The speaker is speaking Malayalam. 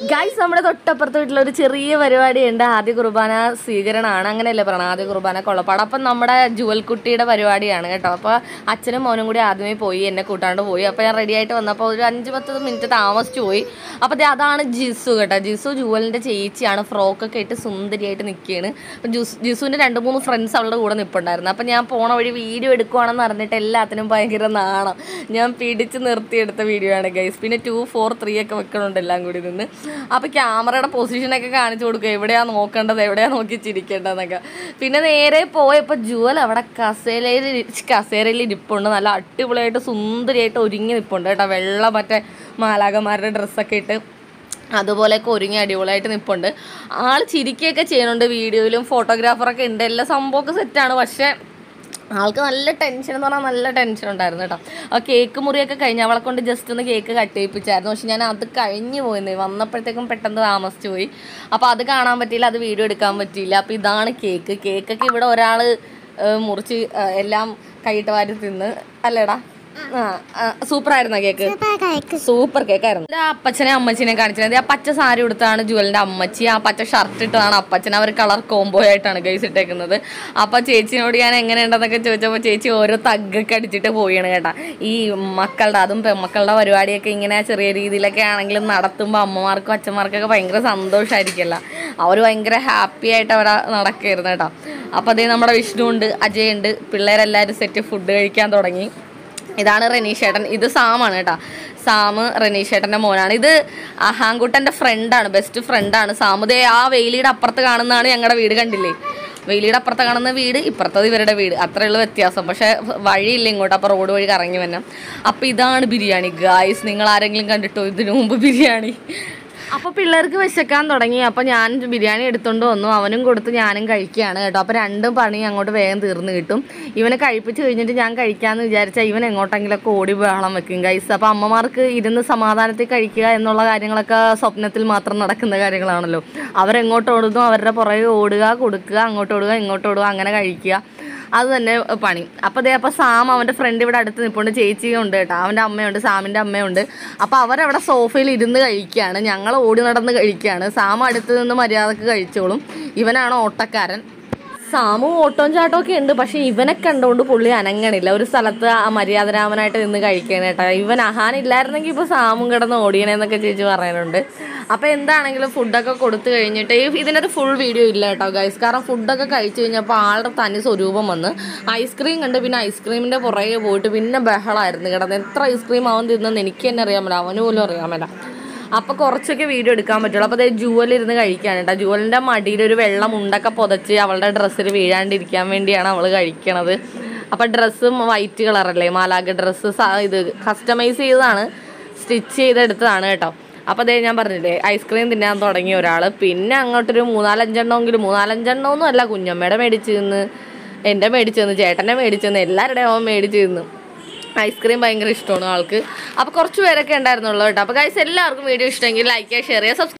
ഗൈസ് നമ്മുടെ തൊട്ടപ്പുറത്ത് വീട്ടിൽ ഒരു ചെറിയ പരിപാടിയുണ്ട് ആദ്യ കുർബാന സ്വീകരണമാണ് അങ്ങനെയല്ലേ പറയണം ആദ്യ കുർബാന കൊള്ളപ്പാട് അപ്പം നമ്മുടെ ജുവൽക്കുട്ടിയുടെ പരിപാടിയാണ് കേട്ടോ അപ്പോൾ അച്ഛനും മോനും കൂടി ആദ്യമേ പോയി എന്നെ കൂട്ടാണ്ട് പോയി അപ്പോൾ ഞാൻ റെഡി ആയിട്ട് വന്നപ്പോൾ ഒരു അഞ്ച് പത്ത് മിനിറ്റ് താമസിച്ചു പോയി അപ്പോൾ ദേ അതാണ് ജിസു കേട്ടോ ജിസു ജുവലിൻ്റെ ചേച്ചിയാണ് ഫ്രോക്കൊക്കെ ഇട്ട് സുന്ദരിയായിട്ട് നിൽക്കുകയാണ് അപ്പോൾ ജിസ് ജിസുവിൻ്റെ രണ്ട് മൂന്ന് ഫ്രണ്ട്സ് അവളുടെ കൂടെ നിൽപ്പുണ്ടായിരുന്നു അപ്പോൾ ഞാൻ പോണ വഴി വീഡിയോ എടുക്കുവാണെന്ന് അറിഞ്ഞിട്ട് എല്ലാത്തിനും ഭയങ്കര നാണം ഞാൻ പിടിച്ച് നിർത്തിയെടുത്ത വീഡിയോ ആണ് ഗൈസ് പിന്നെ ടു ഫോർ ത്രീ ഒക്കെ വെക്കണുണ്ട് എല്ലാം കൂടി നിന്ന് അപ്പോൾ ക്യാമറയുടെ പൊസിഷനൊക്കെ കാണിച്ചു കൊടുക്കുക എവിടെയാണ് നോക്കേണ്ടത് എവിടെയാണ് നോക്കി ചിരിക്കേണ്ടതെന്നൊക്കെ പിന്നെ നേരെ പോയപ്പോൾ ജുവൽ അവിടെ കസേരയിൽ കസേരയിൽ ഇരിപ്പുണ്ട് നല്ല അടിപൊളിയായിട്ട് സുന്ദരിയായിട്ട് ഒരുങ്ങി നിൽപ്പുണ്ട് കേട്ടോ വെള്ള മറ്റേ മാലാകന്മാരുടെ ഡ്രസ്സൊക്കെ ഇട്ട് അതുപോലെയൊക്കെ ഒരുങ്ങി അടിപൊളിയായിട്ട് നിൽപ്പുണ്ട് ആൾ ചിരിക്കുകയൊക്കെ ചെയ്യുന്നുണ്ട് വീഡിയോയിലും ഫോട്ടോഗ്രാഫറൊക്കെ ഉണ്ട് എല്ലാ സംഭവമൊക്കെ സെറ്റാണ് പക്ഷേ ആൾക്ക് നല്ല ടെൻഷൻ എന്ന് പറഞ്ഞാൽ നല്ല ടെൻഷൻ ഉണ്ടായിരുന്നു കേട്ടോ ആ കേക്ക് മുറിയൊക്കെ കഴിഞ്ഞ് അവളെ കൊണ്ട് ജസ്റ്റ് ഒന്ന് കേക്ക് കട്ട് ചെയ്യിപ്പിച്ചായിരുന്നു പക്ഷെ ഞാൻ അത് കഴിഞ്ഞു പോയിന്ന് വന്നപ്പോഴത്തേക്കും പെട്ടെന്ന് താമസിച്ചു പോയി അപ്പോൾ അത് കാണാൻ പറ്റിയില്ല അത് വീഡിയോ എടുക്കാൻ പറ്റിയില്ല അപ്പോൾ ഇതാണ് കേക്ക് കേക്കൊക്കെ ഇവിടെ ഒരാൾ മുറിച്ച് ആ, എല്ലാം കൈയിട്ട് വാരി തിന്ന് അല്ലേടാ ആ സൂപ്പർ ആയിരുന്നോ കേക്ക് സൂപ്പർ കേക്കായിരുന്നു ഇത് അപ്പച്ചനെ അമ്മച്ചിനെ കാണിച്ചത് ആ പച്ച സാരി ഉടുത്താണ് ജുവലിന്റെ അമ്മച്ചി ആ പച്ച ഷർട്ട് ഇട്ടതാണ് അപ്പച്ചൻ അവർ കളർ കോംബോ ആയിട്ടാണ് ഗൈസ് ഇട്ടേക്കുന്നത് അപ്പൊ ചേച്ചിനോട് ഞാൻ എങ്ങനെയുണ്ടെന്നൊക്കെ ചോദിച്ചപ്പോൾ ചേച്ചി ഓരോ തഗ്ഗൊക്കെ അടിച്ചിട്ട് പോയാണ് കേട്ടാ ഈ മക്കളുടെ അതും പെമ്മക്കളുടെ പരിപാടിയൊക്കെ ഇങ്ങനെ ചെറിയ രീതിയിലൊക്കെ ആണെങ്കിലും നടത്തുമ്പോൾ അമ്മമാർക്കും അച്ഛന്മാർക്കൊക്കെ ഭയങ്കര സന്തോഷമായിരിക്കില്ല അവർ ഭയങ്കര ഹാപ്പി ആയിട്ട് അവിടെ നടക്കായിരുന്നു കേട്ടോ അപ്പോൾ അതേ നമ്മുടെ വിഷ്ണു ഉണ്ട് അജയ് ഉണ്ട് പിള്ളേരെല്ലാവരും സെറ്റ് ഫുഡ് കഴിക്കാൻ തുടങ്ങി ഇതാണ് റനീഷേട്ടൻ ഇത് സാമാണ് കേട്ടോ സാമ് റനീഷേട്ടൻ്റെ മോനാണ് ഇത് അഹാങ്കുട്ടൻ്റെ ഫ്രണ്ടാണ് ബെസ്റ്റ് ഫ്രണ്ടാണ് സാമ് ദേ ആ വെയിലിയുടെ അപ്പുറത്ത് കാണുന്നതാണ് ഞങ്ങളുടെ വീട് കണ്ടില്ലേ വെയിലിയുടെ അപ്പുറത്ത് കാണുന്ന വീട് ഇപ്പുറത്തത് ഇവരുടെ വീട് അത്രേ ഉള്ളൂ വ്യത്യാസം പക്ഷേ വഴിയില്ല ഇങ്ങോട്ട് അപ്പോൾ റോഡ് വഴി കറങ്ങി വരണം അപ്പോൾ ഇതാണ് ബിരിയാണി ഗായ്സ് നിങ്ങൾ ആരെങ്കിലും കണ്ടിട്ടോ ഇതിനു മുമ്പ് ബിരിയാണി അപ്പോൾ പിള്ളേർക്ക് വിശക്കാൻ തുടങ്ങി അപ്പോൾ ഞാൻ ബിരിയാണി എടുത്തുകൊണ്ട് വന്നു അവനും കൊടുത്ത് ഞാനും കഴിക്കുകയാണ് കേട്ടോ അപ്പോൾ രണ്ടും പണി അങ്ങോട്ട് വേഗം തീർന്ന് കിട്ടും ഇവനെ കഴിപ്പിച്ച് കഴിഞ്ഞിട്ട് ഞാൻ കഴിക്കാമെന്ന് വിചാരിച്ചാൽ ഇവൻ എങ്ങോട്ടെങ്കിലൊക്കെ ഓടി ബഹളം വെക്കും ഗൈസ് അപ്പോൾ അമ്മമാർക്ക് ഇരുന്ന് സമാധാനത്തിൽ കഴിക്കുക എന്നുള്ള കാര്യങ്ങളൊക്കെ സ്വപ്നത്തിൽ മാത്രം നടക്കുന്ന കാര്യങ്ങളാണല്ലോ അവരെങ്ങോട്ട് ഓടുന്നു അവരുടെ പുറകെ ഓടുക കൊടുക്കുക അങ്ങോട്ട് ഓടുക ഇങ്ങോട്ട് ഓടുക അങ്ങനെ കഴിക്കുക അത് തന്നെ പണി അപ്പോൾ അതേ അപ്പോൾ സാം അവൻ്റെ ഫ്രണ്ട് ഇവിടെ അടുത്ത് നിൽപ്പുണ്ട് ചേച്ചിയും ഉണ്ട് കേട്ടോ അവൻ്റെ അമ്മയുണ്ട് സാമിൻ്റെ അമ്മയുണ്ട് അപ്പോൾ അവരവിടെ സോഫയിൽ ഇരുന്ന് കഴിക്കുകയാണ് ഞങ്ങൾ ഓടി നടന്ന് കഴിക്കുകയാണ് സാം അടുത്ത് നിന്ന് മര്യാദക്ക് കഴിച്ചോളും ഇവനാണ് ഓട്ടക്കാരൻ സാമു ഓട്ടവും ചാട്ടവും ഒക്കെ ഉണ്ട് പക്ഷെ ഇവനെ കണ്ടുകൊണ്ട് പുള്ളി അനങ്ങണില്ല ഒരു സ്ഥലത്ത് ആ മര്യാദരാമനായിട്ട് നിന്ന് കഴിക്കാൻ കേട്ടോ ഇവൻ അഹാനില്ലായിരുന്നെങ്കിൽ ഇപ്പോൾ സാമും കിടന്ന് ഓടിയണേന്നൊക്കെ ചേച്ചി പറയാനുണ്ട് അപ്പോൾ എന്താണെങ്കിലും ഫുഡൊക്കെ കൊടുത്തു കഴിഞ്ഞിട്ട് ഈ ഇതിനകത്ത് ഫുൾ വീഡിയോ ഇല്ല കേട്ടോ ഗൈസ് കാരണം ഫുഡൊക്കെ കഴിച്ചു കഴിഞ്ഞപ്പോൾ ആളുടെ തനി സ്വരൂപം വന്ന് ഐസ്ക്രീം കണ്ട് പിന്നെ ഐസ്ക്രീമിൻ്റെ പുറകെ പോയിട്ട് പിന്നെ ബഹളമായിരുന്നു കിടന്ന് എത്ര ഐസ്ക്രീം അവൻ തിന്നെന്ന് എനിക്ക് തന്നെ അറിയാൻ പറ്റില്ല അവന് പോലും അറിയാൻ പറ്റില്ല അപ്പോൾ കുറച്ചൊക്കെ വീഡിയോ എടുക്കാൻ പറ്റുള്ളൂ അപ്പോൾ അതേ ജുവൽ ഇരുന്ന് കഴിക്കുകയാണ് കേട്ടോ ജുവലിൻ്റെ മടിയിൽ ഒരു വെള്ള മുണ്ടൊക്കെ പുതച്ച് അവളുടെ ഡ്രസ്സിൽ വീഴാണ്ടിരിക്കാൻ വേണ്ടിയാണ് അവൾ കഴിക്കണത് അപ്പോൾ ഡ്രസ്സും വൈറ്റ് കളറല്ലേ മാലാഗ ഡ്രസ്സ് ഇത് കസ്റ്റമൈസ് ചെയ്തതാണ് സ്റ്റിച്ച് ചെയ്തെടുത്തതാണ് കേട്ടോ അപ്പോൾ അതേ ഞാൻ പറഞ്ഞില്ലേ ഐസ്ക്രീം തിന്നാൻ തുടങ്ങിയ ഒരാൾ പിന്നെ അങ്ങോട്ടൊരു മൂന്നാലഞ്ചെണ്ണമെങ്കിലും മൂന്നാലഞ്ചെണ്ണമൊന്നും അല്ല കുഞ്ഞമ്മയുടെ മേടിച്ച് നിന്ന് എൻ്റെ മേടിച്ച് നിന്ന് ചേട്ടൻ്റെ മേടിച്ച് നിന്ന് എല്ലാവരുടെയും അവൻ മേടിച്ച് നിന്ന് ഐസ്ക്രീം ഭയങ്കര ഇഷ്ടമാണ് ആൾക്ക് അപ്പോൾ കുറച്ച് പേരൊക്കെ ഉണ്ടായിരുന്നുള്ളൂ കേട്ടോ അപ്പോൾ ഗൈസ് എല്ലാവർക്കും വീഡിയോ ഇഷ്ടമെങ്കിൽ ലൈക്ക് ചെയ്യുക ഷെയർ ചെയ്യുക സബ്സ്ക്രൈബ്